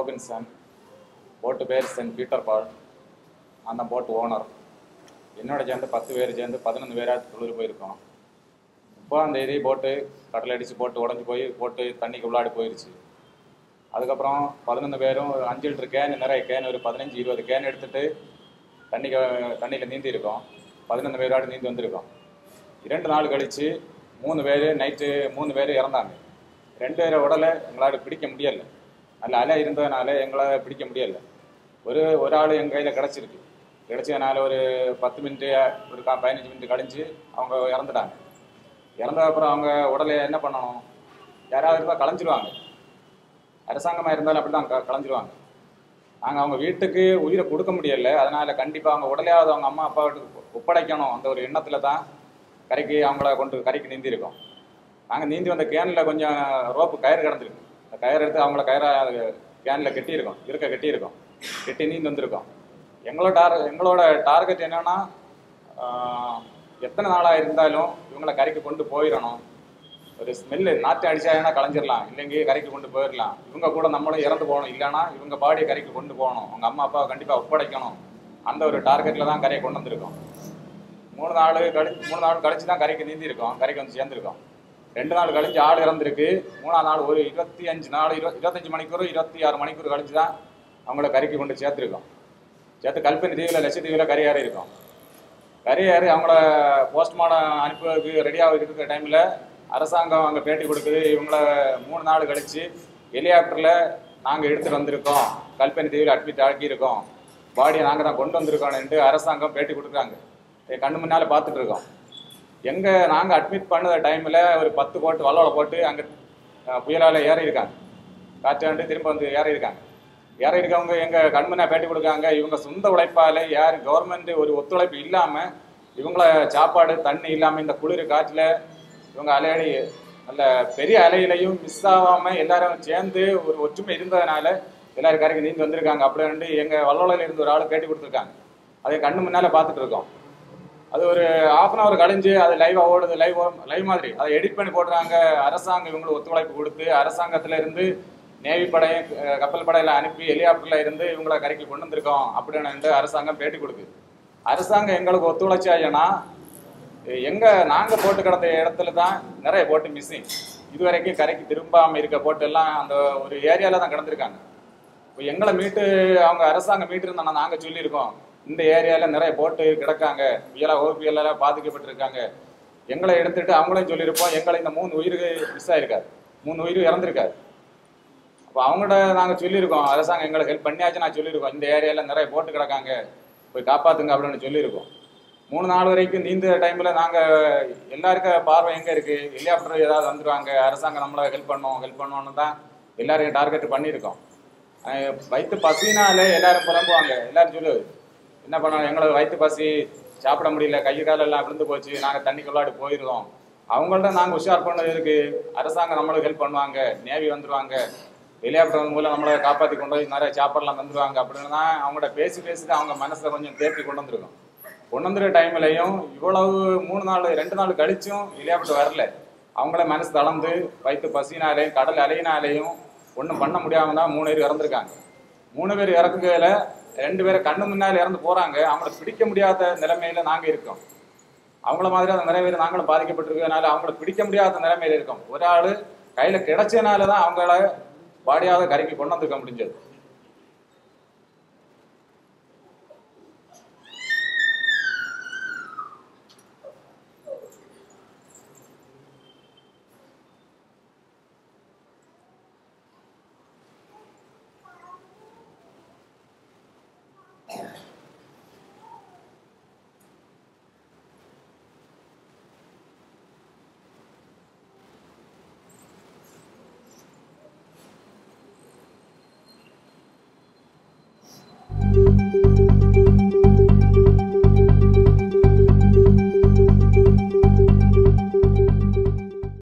Robinson போட்டு பேர் send Peter பால் அந்த போட் ஓனர் என்னோட சேர்ந்து பத்து பேர் சேர்ந்து பதினொன்று பேராக தொழில் போயிருக்கோம் முப்பதாம் தேதி போட்டு கடல் அடித்து போட்டு உடஞ்சி போய் போட்டு தண்ணிக்கு உள்ளாடி போயிடுச்சு அதுக்கப்புறம் பதினொன்று பேரும் ஒரு அஞ்சு லிட்டர் கேன் நிறைய கேன் ஒரு பதினஞ்சு இருபது கேன் எடுத்துட்டு தண்ணிக்கு தண்ணியில் நீந்தி இருக்கோம் பதினொன்று பேரோடு நீந்தி வந்திருக்கோம் இரண்டு நாள் கழித்து மூணு பேர் நைட்டு மூணு பேர் இறந்தாங்க ரெண்டு பேரை உடலை எங்களால் பிடிக்க முடியலை நல்ல அலை இருந்ததுனால எங்களால் பிடிக்க முடியலை ஒரு ஒரு ஆள் எங்கள் கையில் கிடச்சிருக்கு கிடச்சதுனால ஒரு பத்து மினிட்டு ஒரு கா பதினஞ்சு மினிட் கழிஞ்சு அவங்க இறந்துட்டாங்க இறந்த அப்புறம் அவங்க உடலை என்ன பண்ணணும் யாராவது இருந்தால் களைஞ்சிருவாங்க அரசாங்கமாக இருந்தாலும் அப்படி தான் க களைஞ்சிருவாங்க நாங்கள் அவங்க வீட்டுக்கு உயிரை கொடுக்க முடியல அதனால் கண்டிப்பாக அவங்க உடலையாவது அவங்க அம்மா அப்பா வீட்டுக்கு ஒப்படைக்கணும் அந்த ஒரு எண்ணத்தில் தான் கரைக்கு அவங்கள கொண்டு கரைக்கு நீந்திருக்கோம் நாங்கள் நீந்தி வந்த கேனில் கொஞ்சம் ரோப்பு கயிறு கிடந்திருக்கு அந்த கயிறு எடுத்து அவங்கள கயிறை கேனில் கட்டியிருக்கோம் இருக்க கட்டியிருக்கோம் கட்டி நீந்தி வந்திருக்கோம் எங்களோட டார் எங்களோட டார்கெட் என்னன்னா ஆஹ், எத்தனை நாளாக இருந்தாலும் இவங்களை கரைக்கு கொண்டு போயிடணும் ஒரு ஸ்மெல்லு நாற்று அடிச்சாங்கன்னா களைஞ்சிடலாம் இல்லைங்க கரைக்கு கொண்டு போயிடலாம் இவங்க கூட நம்மளும் இறந்து போகணும் இல்லைன்னா இவங்க பாடியை கரைக்கு கொண்டு போகணும் அவங்க அம்மா அப்பாவை கண்டிப்பாக ஒப்படைக்கணும் அந்த ஒரு டார்கெட்டில் தான் கரையை கொண்டு வந்திருக்கோம் மூணு நாள் கழிச்சு மூணு நாள் கழிச்சு தான் கரைக்கு நீந்தி இருக்கோம் கரைக்கு வந்து சேர்ந்துருக்கோம் ரெண்டு நாள் கழிச்சு ஆள் இறந்துருக்கு மூணாம் நாள் ஒரு இருபத்தி அஞ்சு நாள் இரு இருபத்தஞ்சு மணிக்கூர் இருபத்தி ஆறு மணிக்கூர் கழிச்சு தான் அவங்கள கரைக்கு கொண்டு சேர்த்துருக்கோம் சேர்த்து கல்பனி தீவில் லட்சத்தீவில் கரையாறி இருக்கோம் கரையாறி அவங்கள போஸ்ட்மார்டம் அனுப்புவதற்கு ரெடியாக இருக்கிற டைமில் அரசாங்கம் அங்கே பேட்டி கொடுக்குது இவங்கள மூணு நாள் கழிச்சு ஹெலிகாப்டரில் நாங்கள் எடுத்துகிட்டு வந்திருக்கோம் கல்பனி தீவில் அட்மிட் ஆக்கியிருக்கோம் பாடியை நாங்கள் தான் கொண்டு வந்திருக்கோம்னுட்டு அரசாங்கம் பேட்டி கொடுக்குறாங்க என் கண்ணு முன்னால் பார்த்துட்டு இருக்கோம் எங்கே நாங்கள் அட்மிட் பண்ண டைமில் ஒரு பத்து போட்டு வல்லோட போட்டு அங்கே புயலால் ஏறி இருக்காங்க காற்றாண்டு திரும்ப வந்து ஏறி இருக்காங்க ஏறி இருக்கவங்க எங்கள் கண்முன்னா பேட்டி கொடுக்காங்க இவங்க சொந்த உழைப்பால் யார் கவர்மெண்ட் ஒரு ஒத்துழைப்பு இல்லாமல் இவங்கள சாப்பாடு தண்ணி இல்லாமல் இந்த குளிர் காற்றில் இவங்க அலையடி நல்ல பெரிய அலையிலையும் மிஸ் ஆகாமல் எல்லாரும் சேர்ந்து ஒரு ஒற்றுமை இருந்ததுனால எல்லாரும் கரைக்கு நீந்தி வந்திருக்காங்க அப்படின்ட்டு எங்கள் வல்லோலையில் இருந்து ஒரு ஆள் பேட்டி கொடுத்துருக்காங்க அதை கண்ணு முன்னால் பார்த்துட்டு இருக்கோம் அது ஒரு half அன் அவர் கழிஞ்சு அது லைவாக ஓடுது லைவ் லைவ் மாதிரி அதை எடிட் பண்ணி போடுறாங்க அரசாங்கம் இவங்களுக்கு ஒத்துழைப்பு கொடுத்து அரசாங்கத்துல இருந்து நேவி படையும் அஹ், கப்பல் படையில அனுப்பி ஹெலிகாப்டர்ல இருந்து இவங்களை கரைக்கு கொண்டு வந்திருக்கோம் அப்படின்னு அரசாங்கம் பேட்டி கொடுக்குது அரசாங்கம் எங்களுக்கு ஒத்துழைச்சாங்கன்னா எங்க நாங்க போட்டு கிடந்த இடத்துல தான் நிறைய போட்டு மிஸ்ஸிங் இதுவரைக்கும் கரைக்கு திரும்பாம இருக்க போட்டு எல்லாம் அந்த ஒரு ஏரியால தான் கிடந்திருக்காங்க இப்போ எங்களை மீட்டு அவங்க அரசாங்கம் மீட்டு இருந்தாங்கன்னா நாங்க சொல்லியிருக்கோம் இந்த ஏரியால நிறைய போட்டு கிடக்காங்க புயலா ஓபிஎல்ல பாதிக்கப்பட்டிருக்காங்க எங்களை எடுத்துட்டு அவங்களையும் சொல்லியிருப்போம் எங்களை இந்த மூணு உயிர் மிஸ் ஆயிருக்காது மூணு உயிர் இறந்திருக்காது அப்போ அவங்கள்ட்ட நாங்கள் சொல்லியிருக்கோம் அரசாங்கம் எங்களுக்கு ஹெல்ப் பண்ணியாச்சு நான் சொல்லியிருக்கோம் இந்த ஏரியாவில் நிறைய போட்டு கிடக்காங்க போய் காப்பாத்துங்க அப்படின்னு சொல்லியிருக்கோம் மூணு நாள் வரைக்கும் நீந்த டைமில் நாங்கள் எல்லாருக்கும் பார்வை எங்கே இருக்குது ஹெலிகாப்டர் ஏதாவது வந்துருவாங்க அரசாங்கம் நம்மளை ஹெல்ப் பண்ணுவோம் ஹெல்ப் பண்ணுவோன்னு தான் எல்லாரையும் டார்கெட் பண்ணியிருக்கோம் அஹ் வயிற்று பசினாலே எல்லாரும் புலம்புவாங்க எல்லாரும் சொல்லுவது என்ன பண்ணோம் எங்களுக்கு வயிற்று பசி சாப்பிட முடியல கை காலெல்லாம் விழுந்து போச்சு நாங்கள் தண்ணிக்குள்ளாடி போயிடுவோம் அவங்கள்ட்ட நாங்கள் உஷார் பண்ணது இருக்கு அரசாங்கம் நம்மளுக்கு ஹெல்ப் பண்ணுவாங்க நேவி வந்துருவாங்க ஹெலிகாப்டர் மூலம் நம்மளை காப்பாற்றி கொண்டு போய் நிறைய சாப்பாடுலாம் தந்துருவாங்க அப்படின்னு தான் அவங்கள்ட்ட பேசி பேசி தான் அவங்க மனசை கொஞ்சம் தேர்த்தி கொண்டு வந்திருக்கோம் கொண்டு வந்துற டைம்லையும் இவ்வளவு மூணு நாள் ரெண்டு நாள் கழிச்சும் ஹெலிகாப்டர் வரல அவங்கள மனசு தளர்ந்து வயிற்று பசினாலேயும் கடல் அலையினாலேயும் ஒன்றும் பண்ண முடியாம தான் மூணு பேர் இறந்துருக்காங்க மூணு பேர் இறக்குகையில ரெண்டு பேரை கண்ணு முன்னால் இறந்து போறாங்க அவங்கள பிடிக்க முடியாத நிலைமையில நாங்க இருக்கோம் அவங்கள மாதிரி அந்த நிறைய பேர் நாங்களும் பாதிக்கப்பட்டிருக்கனால அவங்கள பிடிக்க முடியாத நிலைமையில இருக்கோம் ஒரு ஆளு கையில கிடைச்சனால தான் அவங்கள பாடியாத கரைக்கு கொண்டு வந்திருக்க முடிஞ்சது thank you